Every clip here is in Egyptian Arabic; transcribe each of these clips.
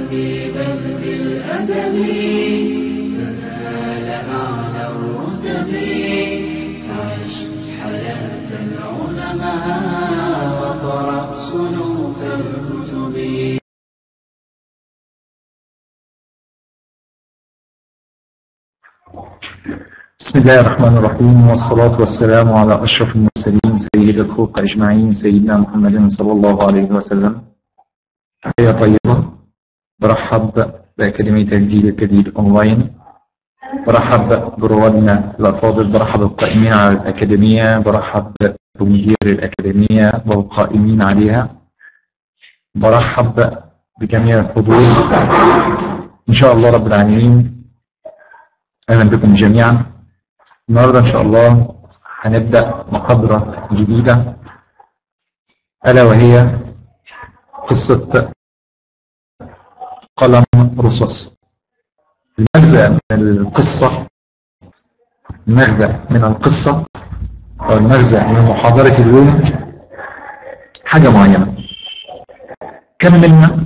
بالعلم بل بالأدب تنال أعلى الرتب فعش حياة العلماء وقرأ صنوف الكتب بسم الله الرحمن الرحيم والصلاة والسلام على أشرف المرسلين سيد الخلق أجمعين سيدنا محمد صلى الله عليه وسلم تحية طيبة برحب بأكاديمية الجيل الجديد أونلاين برحب بروادنا الأفاضل برحب بالقائمين على الأكاديمية برحب بمدير الأكاديمية والقائمين عليها برحب بجميع الحضور إن شاء الله رب العالمين أهلا بكم جميعا النهاردة إن شاء الله هنبدأ محاضرة جديدة ألا وهي قصة قلم رصاص المغزى من القصة المغزى من القصة أو المغزى من محاضرة اليوم حاجة معينة كم منا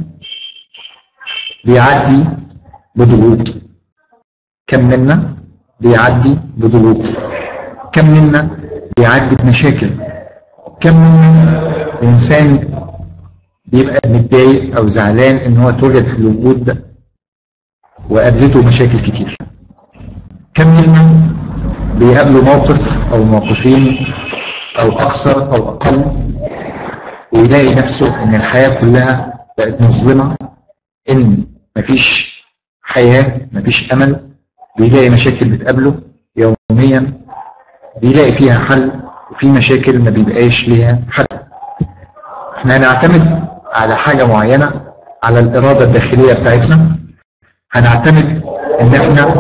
بيعدي بضغوط كم منا بيعدي بضغوط كم منا بيعدي بمشاكل كم منا إنسان بيبقى متضايق أو زعلان إن هو اتوجد في الوجود ده وقابلته مشاكل كتير كم منا بيقابله موقف أو موقفين أو أكثر أو أقل ويلاقي نفسه إن الحياة كلها بقت مظلمة إن مفيش حياة مفيش أمل بيلاقي مشاكل بتقابله يوميا بيلاقي فيها حل وفي مشاكل ما بيبقاش ليها حل احنا هنعتمد على حاجة معينة على الإرادة الداخلية بتاعتنا هنعتمد ان احنا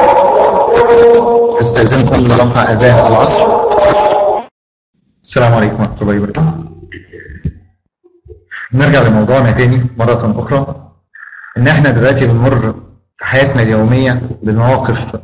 استاذنكم لرفع اذان العصر السلام عليكم ورحمة الله وبركاته نرجع لموضوعنا تاني مرة أخرى إن إحنا دلوقتي بنمر في حياتنا اليومية بمواقف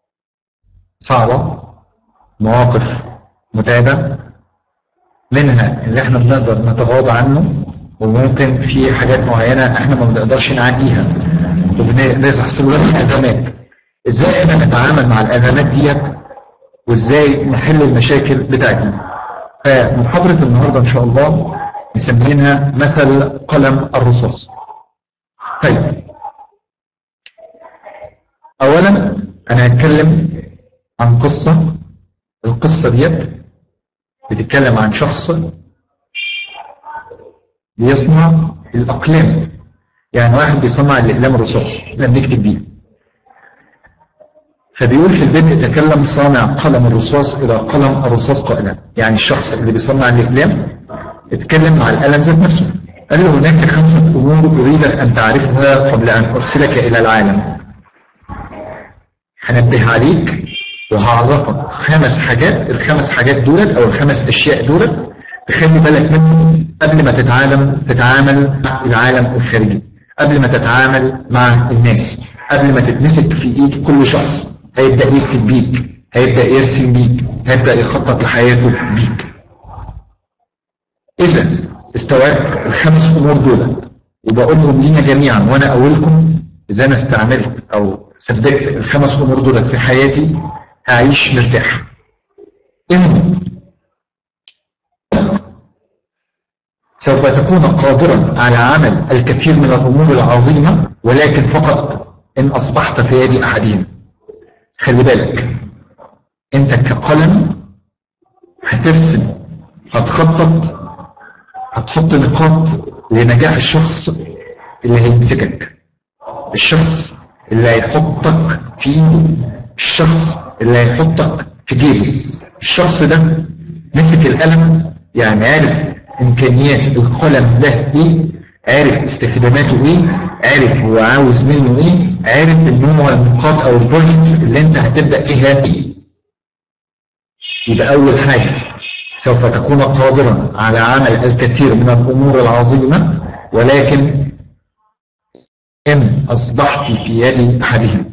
صعبة مواقف متعبة منها اللي احنا بنقدر نتغاضى عنه وممكن في حاجات معينة احنا ما بنقدرش نعديها وبنحصل لنا أزمات ازاي احنا نتعامل مع الأزمات ديت وازاي نحل المشاكل بتاعتنا فمحاضرة النهاردة ان شاء الله مسمينها مثل قلم الرصاص طيب اولا انا هتكلم عن قصة القصة ديت بتتكلم عن شخص بيصنع الأقلام يعني واحد بيصنع الأقلام الرصاص احنا بنكتب بيه فبيقول في البدء تكلم صانع قلم الرصاص إلى قلم الرصاص قائلا يعني الشخص اللي بيصنع الأقلام اتكلم مع القلم ذات نفسه قال له هناك خمسة أمور أريدك أن تعرفها قبل أن أرسلك إلى العالم هنبه عليك وهعرفك خمس حاجات الخمس حاجات دولت او الخمس اشياء دولت تخلي بالك منهم قبل ما تتعامل تتعامل مع العالم الخارجي قبل ما تتعامل مع الناس قبل ما تتمسك في ايد كل شخص هيبدا يكتب بيك هيبدا يرسم بيك هيبدا يخطط لحياته بيك اذا استوعبت الخمس امور دولت وبقولهم لينا جميعا وانا اولكم اذا انا استعملت او ثبت الخمس امور دولت في حياتي هعيش مرتاح إن سوف تكون قادرا على عمل الكثير من الأمور العظيمة ولكن فقط إن أصبحت في يد أحدهم خلي بالك أنت كقلم هترسم هتخطط هتحط نقاط لنجاح الشخص اللي هيمسكك الشخص اللي هيحطك في ايده الشخص اللي هيحطك في جيبه الشخص ده مسك القلم يعني عارف امكانيات القلم ده ايه عارف استخداماته ايه عارف هو عاوز منه ايه عارف ان هو النقاط او البوينتس اللي انت هتبدا فيها ايه يبقى اول حاجه سوف تكون قادرا على عمل الكثير من الامور العظيمه ولكن ان اصبحت في يد احدهم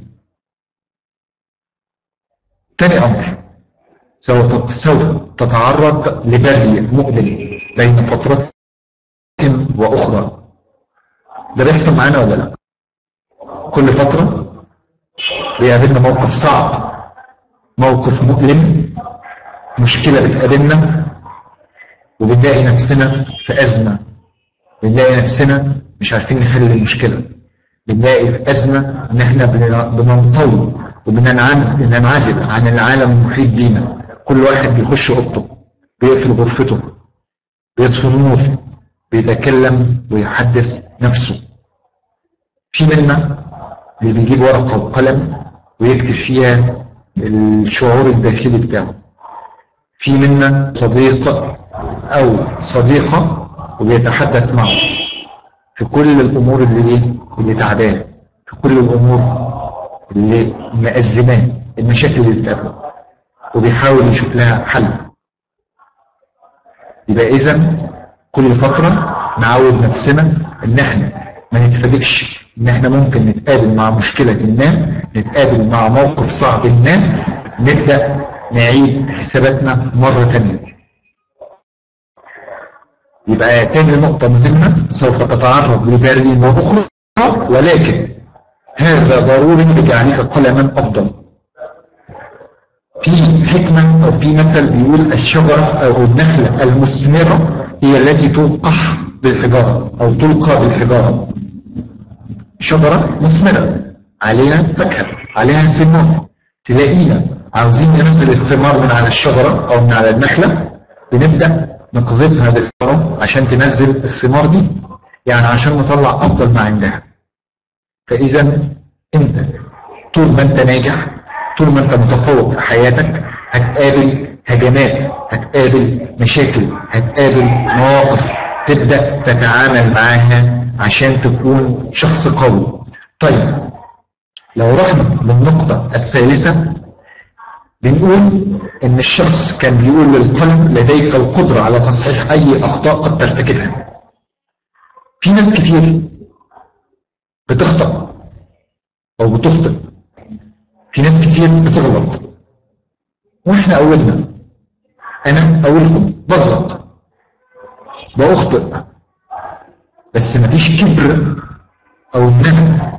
تاني أمر سوف سوف تتعرض لبري مؤلم بين فترة وأخرى ده بيحصل معانا ولا لا؟ كل فترة بيقابلنا موقف صعب موقف مؤلم مشكلة بتقابلنا وبنلاقي نفسنا في أزمة بنلاقي نفسنا مش عارفين نحل المشكلة بنلاقي في أزمة إن إحنا بن- بننطوي وبننعزل بننعزل عن العالم المحيط بينا كل واحد بيخش أوضته بيقفل غرفته بيطفي النور بيتكلم ويحدث نفسه في منا اللي بيجيب ورقة وقلم ويكتب فيها الشعور الداخلي بتاعه في منا صديق أو صديقة وبيتحدث معه في كل الأمور اللي إيه اللي تعباه في كل الأمور اللي مأزماه المشاكل اللي بتقابله وبيحاول يشوف لها حل يبقى إذا كل فترة نعود نفسنا إن إحنا ما نتفاجئش إن إحنا ممكن نتقابل مع مشكلة ما نتقابل مع موقف صعب ما نبدأ نعيد حساباتنا مرة تانية يبقى تاني نقطة مهمة سوف تتعرض لبرد وأخرى ولكن هذا ضروري لجعلك قلما أفضل في حكمة أو في مثل بيقول الشجرة أو النخلة المثمرة هي التي تلقح بالحجارة أو تلقى بالحجارة شجرة مثمرة عليها فاكهة عليها ثمار تلاقينا عاوزين ننزل الثمار من على الشجرة أو من على النخلة بنبدأ نقذفها بالحجارة عشان تنزل الثمار دي يعني عشان نطلع أفضل ما عندها فإذا أنت طول ما أنت ناجح طول ما أنت متفوق في حياتك هتقابل هجمات هتقابل مشاكل هتقابل مواقف تبدأ تتعامل معاها عشان تكون شخص قوي طيب لو رحنا للنقطة الثالثة بنقول ان الشخص كان بيقول للقلم لديك القدرة على تصحيح اي اخطاء قد ترتكبها في ناس كتير بتخطأ او بتخطئ في ناس كتير بتغلط واحنا اولنا انا اولكم بغلط بأخطئ بس مفيش كبر او ان انا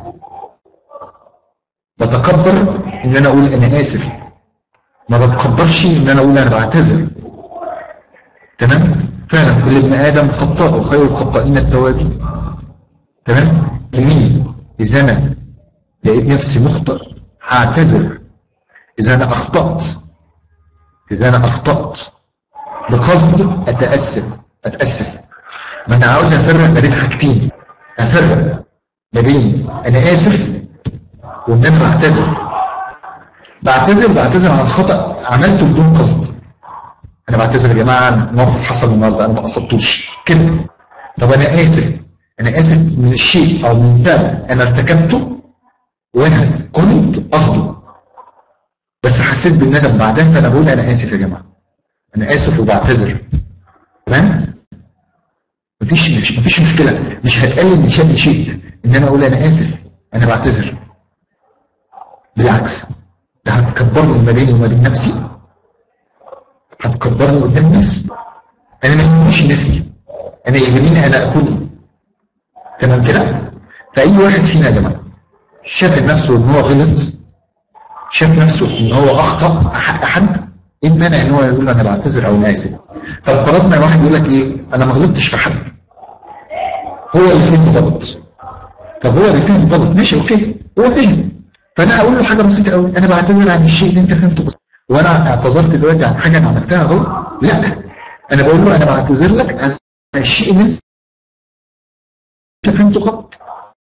بتكبر ان انا اقول انا اسف ما بتكبرش ان انا اقول انا بعتذر تمام فعلا كل ابن ادم خطاء وخير الخطائين التوابين تمام جميل اذا انا لقيت نفسي مخطئ هعتذر اذا انا اخطات اذا انا اخطات بقصد اتاسف اتاسف ما انا عاوز افرق ما بين حاجتين افرق ما بين انا اسف وان انا بعتذر بعتذر بعتذر عن خطا عملته بدون قصد انا بعتذر يا جماعه عن موقف حصل النهارده انا ما قصدتوش كده طب انا اسف انا اسف من الشيء او من فعل انا ارتكبته وانا كنت قصده بس حسيت بالندم بعدها فانا بقول انا اسف يا جماعه انا اسف وبعتذر تمام مفيش مش مفيش مشكله مش هتقلل من شأن شيء ان انا اقول انا اسف انا بعتذر بالعكس ده هتكبرني ما بيني وما بين نفسي هتكبرني قدام الناس انا ما يهمنيش الناس دي انا يهمني انا اكون إيه. تمام كده فاي واحد فينا يا جماعه شاف نفسه ان هو غلط شاف نفسه ان هو اخطا حق حد ايه المانع ان هو يقول انا بعتذر او انا اسف طب فرضنا واحد يقول لك ايه انا ما غلطتش في حد هو اللي فهم غلط طب هو اللي فهم غلط ماشي اوكي هو فهم فانا هقول له حاجه بسيطه قوي انا بعتذر عن الشيء اللي انت فهمته بس وانا اعتذرت دلوقتي عن حاجه انا عملتها غلط لا انا بقول له انا بعتذر لك عن الشيء اللي انت فهمته غلط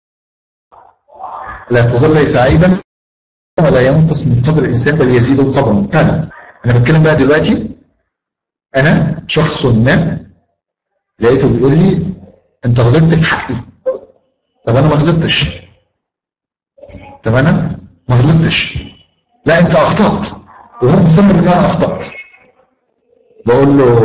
الاعتذار ليس عيبا ولا ينقص من قدر الانسان بل يزيد قدرا فعلا انا بتكلم بقى دلوقتي انا شخص ما لقيته بيقول لي انت غلطت في حقي طب انا ما غلطتش طب انا ما غلطتش لا انت اخطات وهو مصمم ان انا اخطات بقول له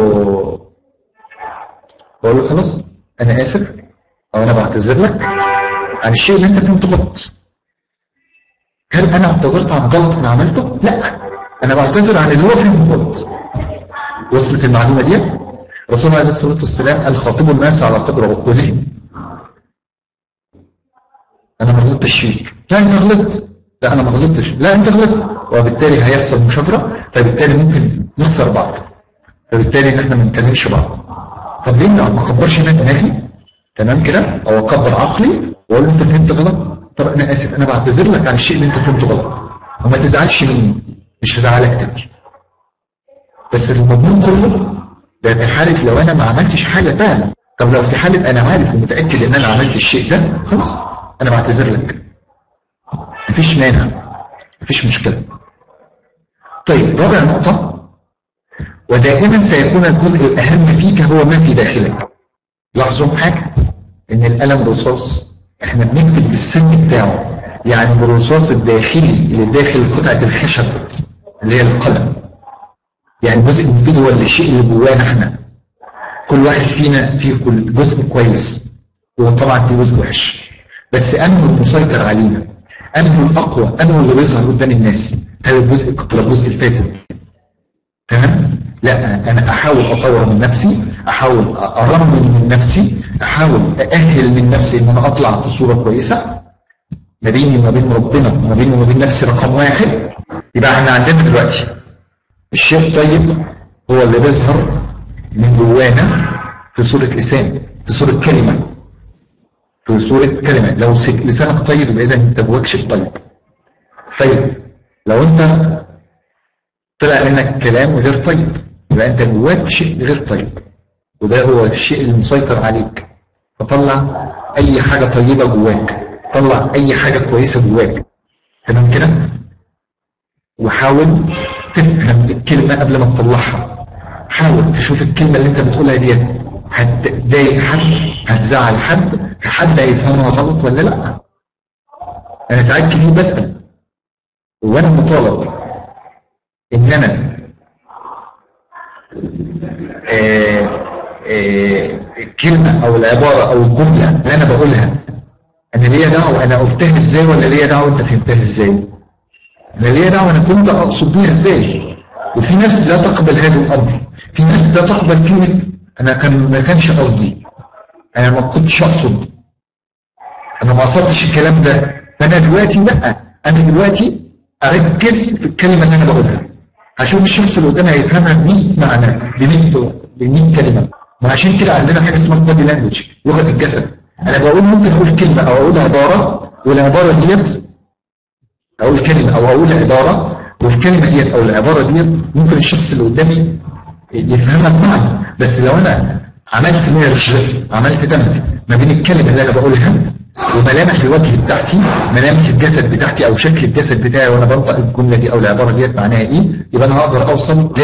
بقول له خلاص انا اسف او انا بعتذر لك عن الشيء اللي انت فهمته غلط هل انا اعتذرت عن غلط انا عملته؟ لا انا بعتذر عن اللي هو فهمه غلط وصلت المعلومه دي؟ رسول الله عليه الصلاه والسلام قال خاطبوا الناس على قدر عقولهم انا ما غلطتش فيك لا انت غلطت لا انا ما غلطتش لا انت غلطت وبالتالي هيحصل مشاجره فبالتالي ممكن نخسر بعض فبالتالي ان احنا ما نتكلمش بعض طب ليه ما اكبرش انا دماغي تمام كده او اكبر عقلي واقول له انت فهمت غلط طب انا اسف انا بعتذر لك عن الشيء اللي انت فهمته غلط وما تزعلش مني مش هزعلك تاني بس المضمون كله ده في حاله لو انا ما عملتش حاجه فعلا طب لو في حاله انا عارف ومتاكد ان انا عملت الشيء ده خلاص انا بعتذر لك مفيش مانع مفيش مشكله طيب رابع نقطه ودائما سيكون الجزء الاهم فيك هو ما في داخلك لاحظوا حاجه ان القلم رصاص احنا بنكتب بالسن بتاعه يعني بالرصاص الداخلي اللي داخل قطعه الخشب اللي هي القلم يعني الجزء المفيد هو الشيء اللي جوانا احنا كل واحد فينا فيه كل جزء كويس وطبعا فيه جزء وحش بس انه المسيطر علينا انه الاقوى انه اللي بيظهر قدام الناس هل الجزء ولا الجزء الفاسد تمام لا انا احاول اطور من نفسي احاول ارمم من نفسي احاول ااهل من نفسي ان انا اطلع بصوره كويسه ما بيني وما بين ربنا وما بيني وما بين نفسي رقم واحد يبقى احنا عندنا دلوقتي الشيء الطيب هو اللي بيظهر من جوانا في صورة لسان في صورة كلمة في صورة كلمة لو لسانك طيب يبقى إذا أنت جواك شيء طيب طيب لو أنت طلع منك كلام غير طيب يبقى أنت جواك شيء غير طيب وده هو الشيء اللي مسيطر عليك فطلع أي حاجة طيبة جواك طلع أي حاجة كويسة جواك تمام كده وحاول تفهم الكلمة قبل ما تطلعها حاول تشوف الكلمة اللي انت بتقولها دي هتضايق حد هتزعل حد حد هيفهمها غلط ولا لا انا ساعات كتير بسأل وانا مطالب ان انا آه آه الكلمة او العبارة او الجملة اللي انا بقولها انا ليا دعوة انا قلتها ازاي ولا ليا دعوة انت فهمتها ازاي انا ليا دعوه انا كنت اقصد بيها ازاي وفي ناس لا تقبل هذا الامر في ناس لا تقبل كلمه انا كان ما كانش قصدي انا ما كنتش اقصد انا ما قصدتش الكلام ده فانا دلوقتي لا انا دلوقتي اركز في الكلمه اللي انا بقولها هشوف الشخص اللي قدامي هيفهمها ب 100 معنى ب 100 ب 100 كلمه وعشان كده عندنا حاجه اسمها بادي لانجوج لغه الجسد انا بقول ممكن اقول كلمه او اقول عباره والعباره ديت اقول كلمه او اقول عباره والكلمه ديت او العباره ديت ممكن الشخص اللي قدامي يفهمها بمعنى بس لو انا عملت ميرج عملت دمج ما بين الكلمه اللي انا بقولها وملامح الوجه بتاعتي ملامح الجسد بتاعتي او شكل الجسد بتاعي وانا بنطق الجمله دي او العباره ديت معناها ايه يبقى انا هقدر اوصل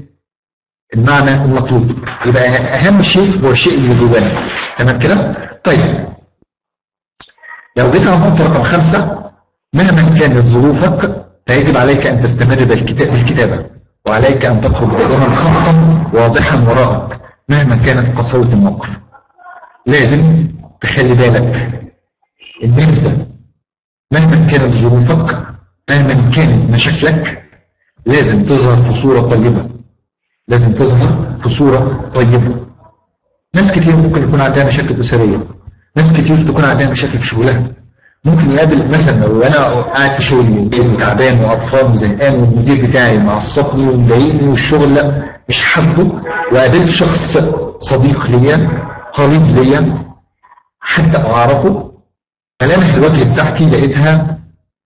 للمعنى المطلوب يبقى اهم شيء هو الشيء اللي جوانا تمام كده طيب لو جيت على النقطه رقم خمسه مهما كانت ظروفك فيجب عليك أن تستمر بالكتابة وعليك أن تترك دائما خطا واضحا وراءك مهما كانت قساوة الموقف لازم تخلي بالك ان انت مهما كانت ظروفك مهما كانت مشاكلك لازم تظهر في صورة طيبة لازم تظهر في صورة طيبة ناس كتير ممكن يكون عندها مشاكل أسرية ناس كتير تكون عندها مشاكل في شغلها ممكن يقابل مثلا لو انا قاعد في شغلي تعبان واطفال وزهقان والمدير بتاعي معصبني ومضايقني والشغل لا مش حابه وقابلت شخص صديق ليا قريب ليا حتى اعرفه ملامح الوجه بتاعتي لقيتها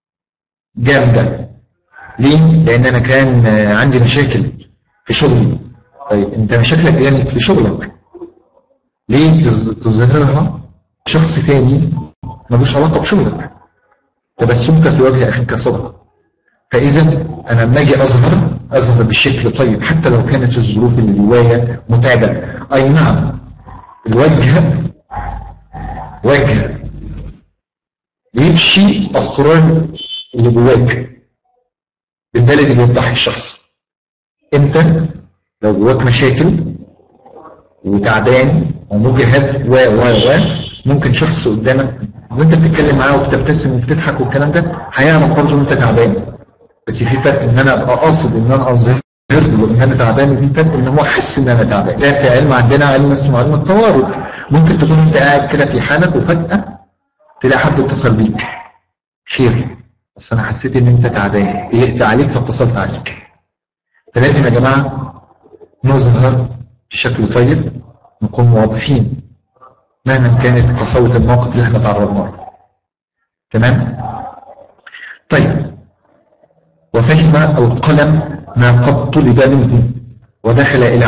جامده ليه؟ لان انا كان عندي مشاكل في شغلي طيب انت مشاكلك كانت في شغلك ليه تظهرها شخص تاني ملوش علاقة بشغلك تبسمك في وجه أخيك صدقة فإذا أنا لما أجي أظهر أظهر بشكل طيب حتى لو كانت الظروف اللي جوايا متعبة أي نعم الوجه وجه يمشي أسرار اللي جواك بالبلد اللي يفتح الشخص أنت لو جواك مشاكل وتعبان ومجهد و و و ممكن شخص قدامك وانت بتتكلم معاه وبتبتسم وبتضحك والكلام ده هيعرف برضه ان انت تعبان بس في فرق ان انا ابقى قاصد ان انا اظهر له ان انا تعبان وفي فرق ان هو حس ان انا تعبان ده في علم عندنا علم اسمه علم التوارد ممكن تكون انت قاعد كده في حالك وفجاه تلاقي حد اتصل بيك خير بس انا حسيت ان انت تعبان قلقت عليك فاتصلت عليك فلازم يا جماعه نظهر بشكل طيب نكون واضحين مهما كانت قساوه الموقف اللي احنا تعرضنا له تمام طيب وفهم القلم ما قد طلب منه ودخل الى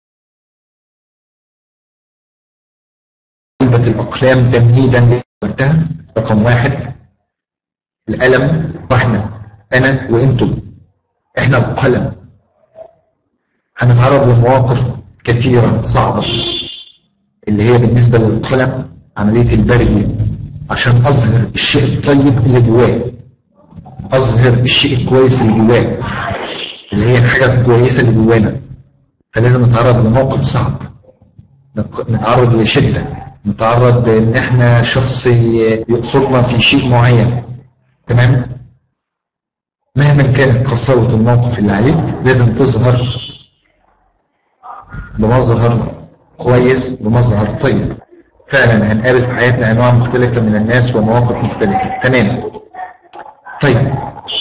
علبة الأقلام تمهيدا لوقتها رقم واحد القلم واحنا أنا وأنتم إحنا القلم هنتعرض لمواقف كثيرة صعبة اللي هي بالنسبة للقلم عملية البري عشان أظهر الشيء الطيب اللي جواه أظهر الشيء الكويس اللي جواه اللي هي الحاجات الكويسة اللي جوانا فلازم نتعرض لموقف صعب نتعرض لشدة نتعرض ان احنا شخص يقصدنا في شيء معين تمام مهما كانت قساوة الموقف اللي عليك لازم تظهر بمظهر كويس بمظهر طيب فعلا هنقابل في حياتنا انواع مختلفة من الناس ومواقف مختلفة تمام طيب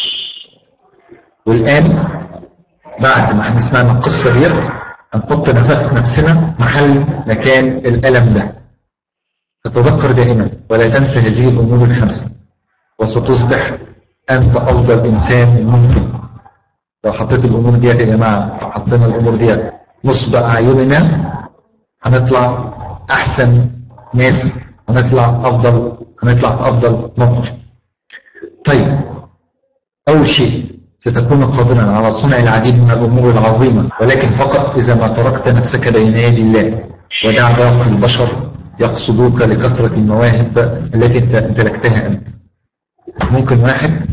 والان بعد ما احنا سمعنا القصة ديت هنحط نفس نفسنا محل مكان الألم ده فتذكر دائما ولا تنسى هذه الأمور الخمسة وستصبح أنت أفضل إنسان ممكن لو حطيت الأمور ديت يا جماعة حطينا الأمور ديت نصب أعيننا هنطلع أحسن ناس هنطلع أفضل هنطلع في أفضل موقف طيب أول شيء ستكون قادرا على صنع العديد من الأمور العظيمة ولكن فقط إذا ما تركت نفسك بين يدي الله ودع باقي البشر يقصدوك لكثرة المواهب التي انت امتلكتها أنت ممكن واحد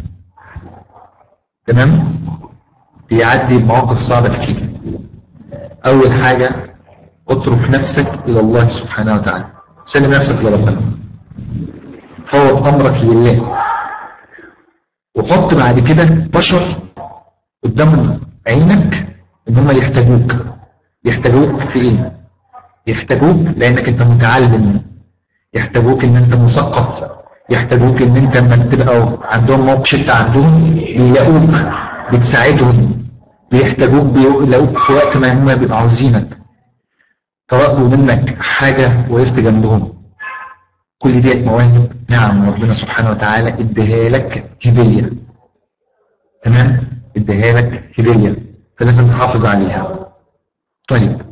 تمام بيعدي بمواقف صعبة كتير أول حاجة اترك نفسك إلى الله سبحانه وتعالى سلم نفسك لربنا فوض أمرك لله وحط بعد كده بشر قدام عينك ان هم يحتاجوك يحتاجوك في ايه يحتاجوك لانك انت متعلم يحتاجوك ان انت مثقف يحتاجوك ان انت لما تبقى عندهم موقف انت عندهم بيلاقوك بتساعدهم بيحتاجوك بيلاقوك في وقت ما هم بيبقوا عاوزينك طلبوا منك حاجه وقفت جنبهم كل ديت مواهب نعم ربنا سبحانه وتعالى اديها لك هدية تمام اديها لك هدية فلازم تحافظ عليها طيب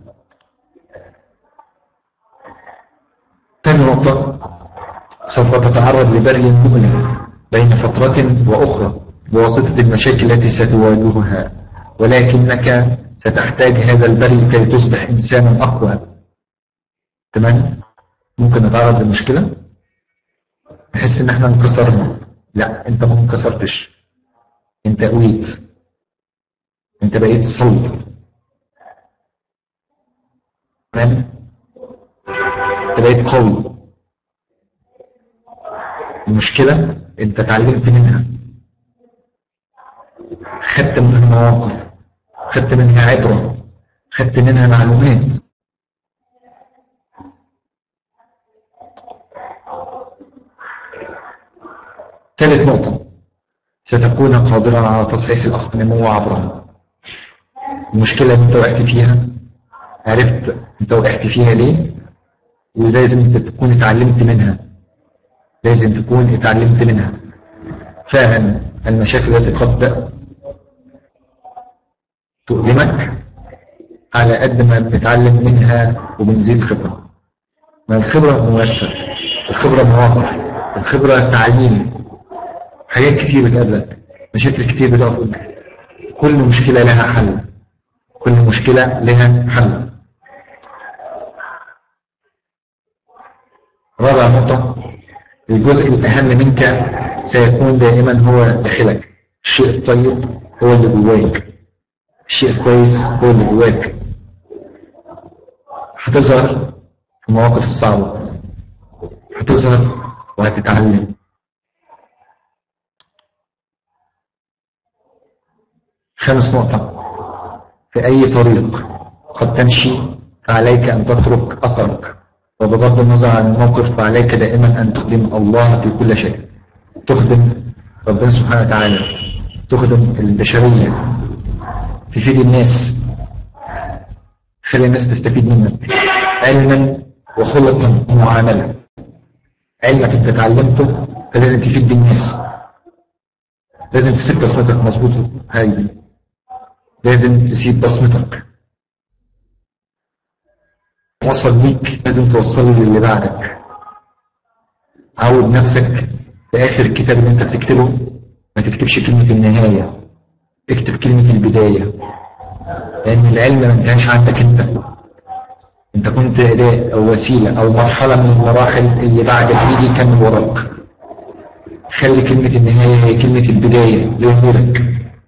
تاني نقطة سوف تتعرض لبري مؤلم بين فترة وأخرى بواسطة المشاكل التي ستواجهها ولكنك ستحتاج هذا البري كي تصبح إنسانا أقوى تمام ممكن نتعرض لمشكلة نحس ان احنا انكسرنا لا انت ما انكسرتش انت قويت انت بقيت صلب تمام انت بقيت قوي المشكلة انت اتعلمت منها خدت منها مواقف خدت منها عبرة خدت منها معلومات ثالث نقطة ستكون قادرا على تصحيح الأخطاء النمو عبرها المشكلة اللي انت وقعت فيها عرفت انت وقعت فيها ليه ولازم انت تكون اتعلمت منها لازم تكون اتعلمت منها فعلا المشاكل التي قد تؤلمك على قد ما بنتعلم منها وبنزيد خبرة ما الخبرة ممارسة الخبرة مواقف الخبرة تعليم حاجات كتير بتقابلك مشاكل كتير بتقف قدامك كل مشكلة لها حل كل مشكلة لها حل رابع نقطة الجزء الأهم منك سيكون دائما هو داخلك الشيء الطيب هو اللي جواك الشيء الكويس هو اللي جواك هتظهر في المواقف الصعبة هتظهر وهتتعلم خامس نقطة في أي طريق قد تمشي فعليك أن تترك أثرك وبغض النظر عن الموقف فعليك دائما أن تخدم الله في كل شيء تخدم ربنا سبحانه وتعالى تخدم البشرية تفيد الناس خلي الناس تستفيد منك علما وخلقا ومعاملة علمك انت اتعلمته فلازم تفيد بالناس لازم تسيب بصمتك مظبوطة هاي لازم تسيب بصمتك وصل ليك لازم توصله للي بعدك عود نفسك في آخر الكتاب اللي انت بتكتبه ما تكتبش كلمة النهاية اكتب كلمة البداية لأن العلم ما انتهاش عندك انت انت كنت أداة أو وسيلة أو مرحلة من المراحل اللي بعد اللي يجي يكمل وراك خلي كلمة النهاية هي كلمة البداية لغيرك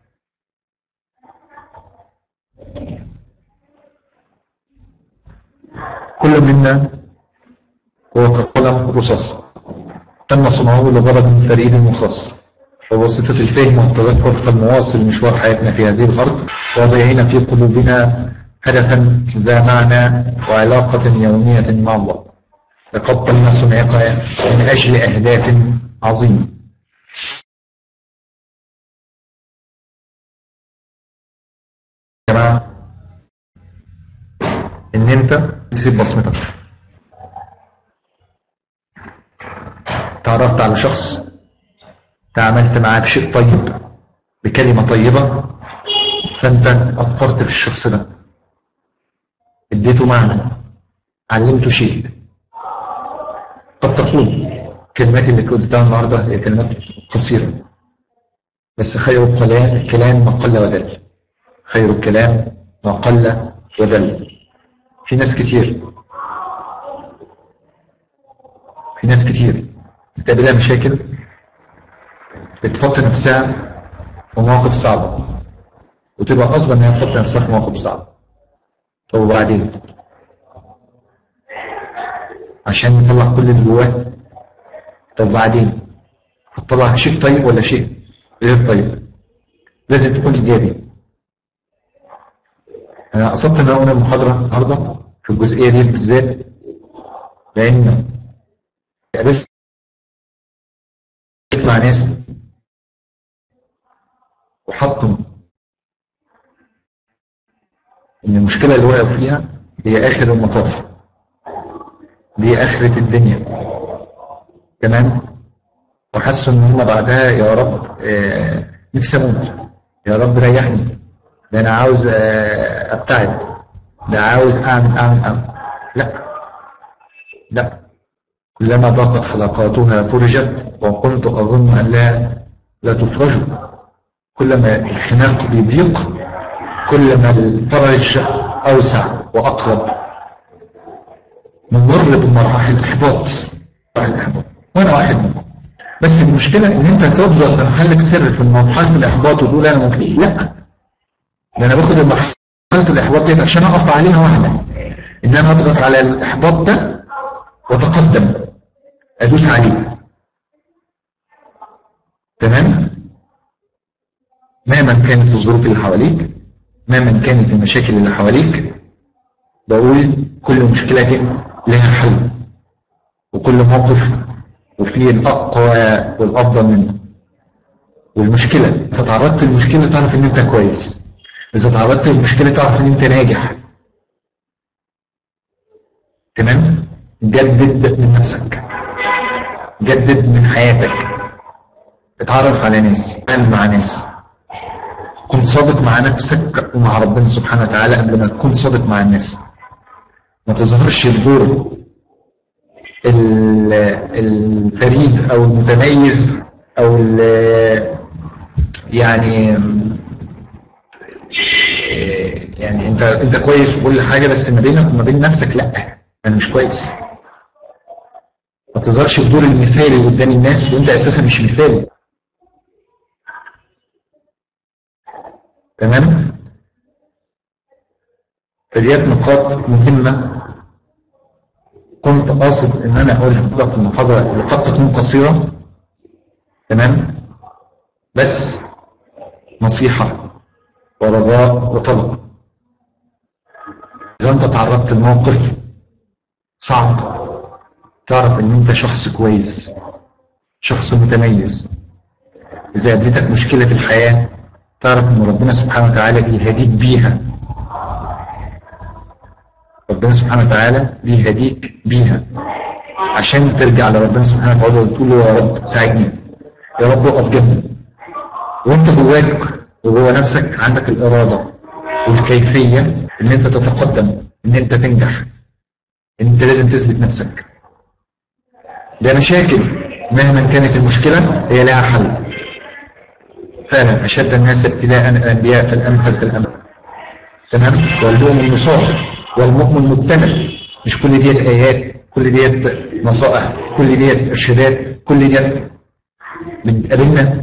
كل منا هو كقلم رصاص تم صنعه لغرض فريد وخاص وواسطة الفهم والتذكر فالمواصل مشوار حياتنا في هذه الأرض واضعين في قلوبنا هدفا ذا معنى وعلاقة يومية مع الله لقد قلنا صنعك من أجل أهداف عظيمة يا جماعة إن أنت تسيب بصمتك تعرفت على شخص تعاملت معاه بشيء طيب بكلمة طيبة فأنت أثرت في الشخص ده اديته معنى علمته شيء قد تكون الكلمات اللي قلتها النهارده هي كلمات قصيرة بس خير الكلام الكلام ما قل ودل خير الكلام ما قل ودل في ناس كتير في ناس كتير بتقابلها مشاكل بتحط نفسها في مواقف صعبة وتبقى قصدا ان هي تحط نفسها في مواقف صعبة طب وبعدين عشان يطلع كل اللي جواه طب بعدين هتطلع شيء طيب ولا شيء غير طيب لازم تكون ايجابي انا قصدت ان انا اقول المحاضره النهارده في الجزئيه دي بالذات لان قابلت مع ناس وحطوا ان المشكله اللي وقعوا فيها هي اخر المطاف دي اخره الدنيا تمام وحسوا ان هم بعدها يا رب آه، نفسي اموت يا رب ريحني ده انا عاوز آه، ابتعد ده عاوز اعمل اعمل اعمل لا لا كلما ضاقت حلقاتها فرجت وكنت اظن ان لا لا تفرج كلما الخناق بيضيق كلما الفرج اوسع واقرب بنمر بمراحل احباط مراحل احباط وانا واحد منهم بس المشكله ان انت تفضل في محلك سر في مرحله الاحباط وتقول انا ممكن لا ده انا باخد مرحله الاحباط ديت عشان اقف عليها واحده ان انا اضغط على الاحباط ده واتقدم ادوس عليه تمام مهما كانت الظروف اللي حواليك مهما كانت المشاكل اللي حواليك بقول كل مشكلة لها حل وكل موقف وفيه الأقوى والأفضل منه والمشكلة إذا تعرضت للمشكلة تعرف إن أنت كويس إذا تعرضت للمشكلة تعرف إن أنت ناجح تمام جدد من نفسك جدد من حياتك اتعرف على ناس تعامل مع ناس كن صادق مع نفسك ومع ربنا سبحانه وتعالى قبل ما تكون صادق مع الناس ما تظهرش الدور ال- الفريد او المتميز او ال- يعني يعني انت انت كويس وكل حاجه بس ما بينك وما بين نفسك لا انا مش كويس ما تظهرش الدور المثالي قدام الناس وانت اساسا مش مثالي تمام فديت نقاط مهمة كنت قاصد ان انا اقولها في المحاضرة اللي قد تكون قصيرة تمام بس نصيحة ورجاء وطلب اذا انت تعرضت لموقف صعب تعرف ان انت شخص كويس شخص متميز اذا قابلتك مشكله في الحياه تعرف ان ربنا سبحانه وتعالى بيهديك بيها ربنا سبحانه وتعالى بيهديك بيها عشان ترجع لربنا سبحانه وتعالى وتقول له يا رب ساعدني يا رب اقف جنبي وانت جواك وجوا نفسك عندك الاراده والكيفيه ان انت تتقدم ان انت تنجح ان انت لازم تثبت نفسك ده مشاكل مهما كانت المشكله هي لها حل فعلا اشد الناس ابتلاء الانبياء فالامثل فالامثل تمام والمؤمن المصاب والمؤمن مبتلى مش كل ديت ايات كل ديت نصائح كل ديت ارشادات كل ديت بتقابلنا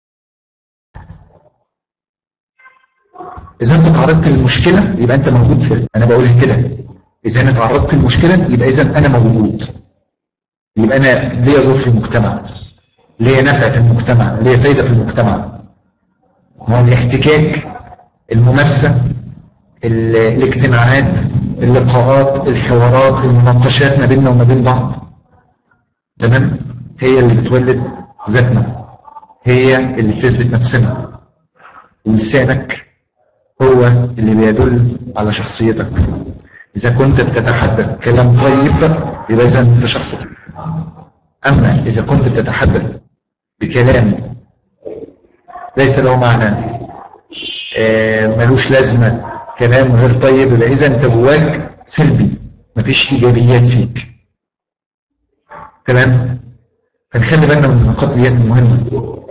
اذا انت تعرضت للمشكله يبقى انت موجود في انا بقولها كده اذا انا تعرضت للمشكله يبقى اذا انا موجود يبقى انا ليا دور في المجتمع ليا نفع في المجتمع ليا فايده في المجتمع ما هو الاحتكاك الممارسه ال- الاجتماعات اللقاءات الحوارات المناقشات ما بيننا وما بين بعض تمام هي اللي بتولد ذاتنا هي اللي بتثبت نفسنا ولسانك هو اللي بيدل على شخصيتك إذا كنت بتتحدث كلام طيب يبقى إذا أنت شخص طيب. أما إذا كنت بتتحدث بكلام ليس له معنى آه، ملوش لازمة كلام غير طيب يبقى إذا أنت جواك سلبي مفيش إيجابيات فيك تمام فنخلي بالنا من النقاط ديت المهمة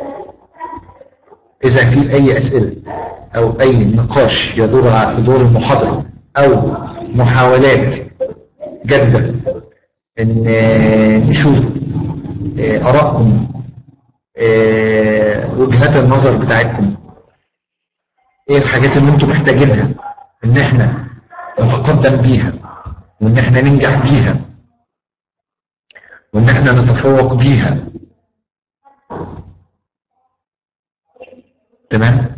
إذا في أي أسئلة أو أي نقاش يدور على في دور المحاضرة أو محاولات جادة إن آه، نشوف آه، آرائكم آه، وجهات النظر بتاعتكم ايه الحاجات اللي انتم محتاجينها ان احنا نتقدم بيها وان احنا ننجح بيها وان احنا نتفوق بيها تمام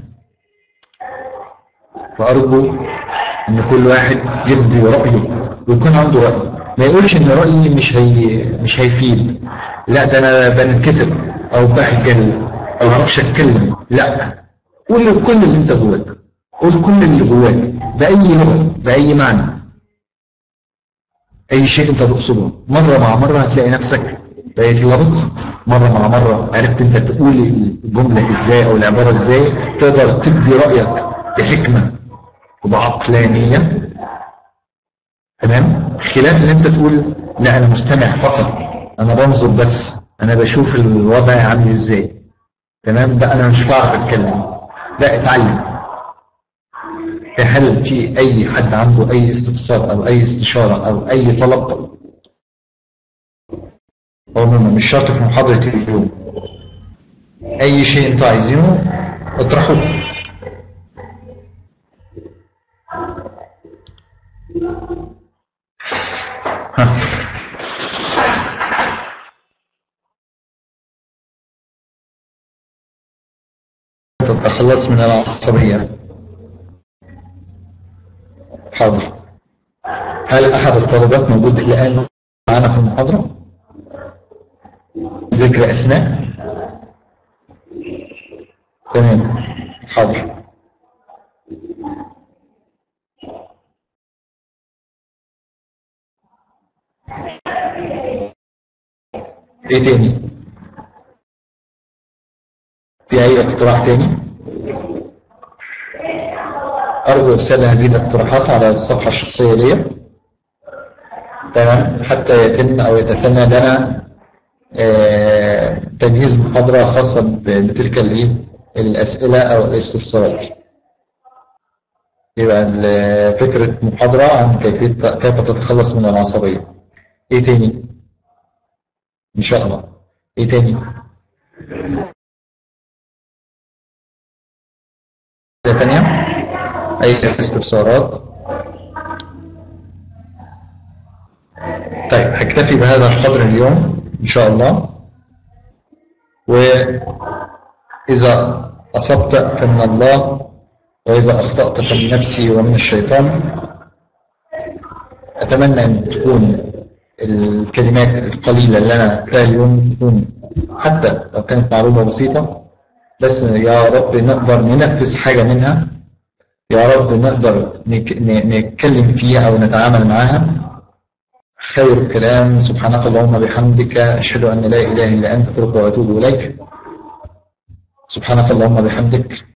فارجو ان كل واحد يبدي رايه ويكون عنده راي ما يقولش ان رايي مش هي مش هيفيد لا ده انا بنكسب او بخجل او ما اعرفش اتكلم لا قول كل اللي انت جواك قول كل اللي جواك باي لغه باي معنى اي شيء انت تقصده مره مع مره هتلاقي نفسك بقيت لابط مره مع مره عرفت انت تقول الجمله ازاي او العباره ازاي تقدر تبدي رايك بحكمه وبعقلانيه تمام خلاف ان انت تقول لا انا مستمع فقط انا بنظر بس انا بشوف الوضع عامل ازاي تمام بقى انا مش بعرف اتكلم لا اتعلم هل في اي حد عنده اي استفسار او اي استشاره او اي طلب عموما مش شرط في محاضره اليوم اي شيء انتوا عايزينه اطرحوه ها تتخلص من العصبية حاضر هل أحد الطالبات موجود الآن معنا في المحاضرة؟ ذكر أسماء؟ تمام حاضر ايه تاني؟ في أي اقتراح تاني؟ أرجو إرسال هذه الاقتراحات على الصفحة الشخصية لي تمام حتى يتم أو يتثنى لنا آه، تجهيز محاضرة خاصة ب- بتلك الإيه؟ الأسئلة أو الاستفسارات يبقى ال- فكرة محاضرة عن كيفية كيف تتخلص من العصبية إيه تاني؟ إن شاء الله إيه تاني؟ حاجة تانية أي استفسارات طيب هكتفي بهذا القدر اليوم إن شاء الله وإذا أصبت فمن الله وإذا أخطأت فمن نفسي ومن الشيطان أتمنى أن تكون الكلمات القليلة اللي أنا فيها اليوم تكون حتى لو كانت معلومة بسيطة بس يا رب نقدر ننفذ حاجة منها يا رب نقدر نك- ن- نتكلم فيها أو نتعامل معاها خير الكلام سبحانك اللهم بحمدك أشهد أن لا إله إلا أنت أستغفرك وأتوب إليك سبحانك اللهم بحمدك